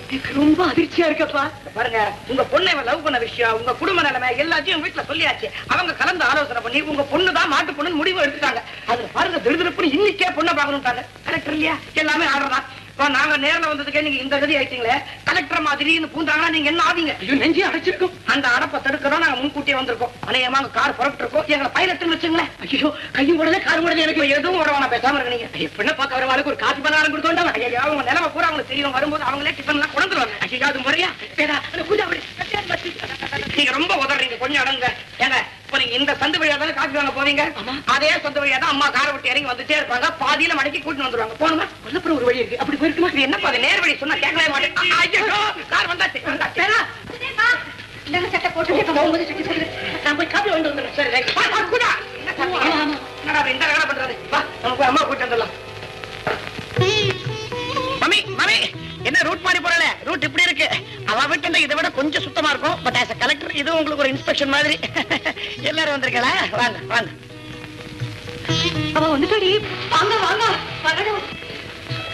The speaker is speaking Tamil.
எனக்கு ரொம்ப அதிர்ச்சியா இருக்கப்பா பாருங்க உங்க பொண்ணை இவன் லவ் பண்ண விஷயம் உங்க குடும்ப நிலைமை எல்லாத்தையும் வீட்டுல சொல்லியாச்சு அவங்க கலந்து ஆலோசனை பண்ணி உங்க பொண்ணு தான் மாட்டு பொண்ணு முடிவு எடுத்துட்டாங்க அதுல பாருங்க திடுதிருப்புன்னு இன்னைக்கே பொண்ணை பார்க்கணும்ட்டாங்க கலெக்டர் இல்லையா எல்லாமே ஆர்டர் தான் இப்ப நாங்க நேர்ல வந்ததுக்கே நீங்க இந்த கதி ஆயிட்டீங்களே கலெக்டர் மாதிரின்னு பூந்தாங்கன்னா நீங்க என்ன ஆவீங்க ஐயோ நெஞ்சே அடைச்சிருக்கும் அந்த அடப்பை தடுக்கிறோம் நாங்க முன்கூட்டியே வந்திருக்கோம் அநேகமா அங்க கார் புறப்பட்டு இருக்கோம் எங்களை பைலட்னு வச்சுங்களேன் ஐயோ கையும் உடனே கார் உடனே எனக்கு இப்ப எதுவும் விட வேணாம் பேசாம இருக்க நீங்க ஐயோ, பெண்ணை பார்க்க வரவாளுக்கு ஒரு காசு பலகாரம் கொடுத்தோண்டா ஐயா அவங்க நிலைமை பூரா அவங்களுக்கு தெரியும் வரும்போது அவங்களே டிஃபன் எல்லாம் கொண்டுருவாங்க ஐயா அது முறையா பேரா அந்த பூஜா அப்படி நீங்க ரொம்ப உதறீங்க கொஞ்சம் அடங்க ஏங்க இப்ப நீங்க இந்த சந்து வழியா தானே காசு வாங்க போவீங்க ஆமா. அதே சந்து வழியா தான் அம்மா காரை விட்டு இறங்கி வந்துட்டே இருப்பாங்க பாதியில மடக்கி கூட்டிட்டு வந்துருவாங்க போகணுமா கொல்லப்புறம் ஒரு வழி இருக்கு அப்படி போயிருக்குமா இது என்னப்பா அது நேர் வழி சொன்னா கேட்கவே மாட்டேன் ஐயோ கார் வந்தாச்சு வந்தாச்சு. பேரா சட்டை போட்டு போகும்போது சுத்தி சொல்லு நான் போய் காப்பி வாங்கிட்டு வந்துடுறேன் சரி ரைட் வா, வா, கூடா. என்ன சாப்பிட்டீங்க? ஆமா, ஆமா. என்னடா இது இந்த வேலை பண்றது வா நம்ம போய் அம்மா கூட்டிட்டு வந்துடலாம் மம்மி மம்மி என்ன ரூட் மாறி போறல ரூட் இப்படி இருக்கு அவ வீட்டு இதை விட கொஞ்சம் சுத்தமா இருக்கும் பட் ஆஸ் கலெக்டர் இது உங்களுக்கு ஒரு இன்ஸ்பெக்ஷன் மாதிரி எல்லாரும் வந்திருக்கல வாங்க வாங்க அவ வந்துட்டாடி வாங்க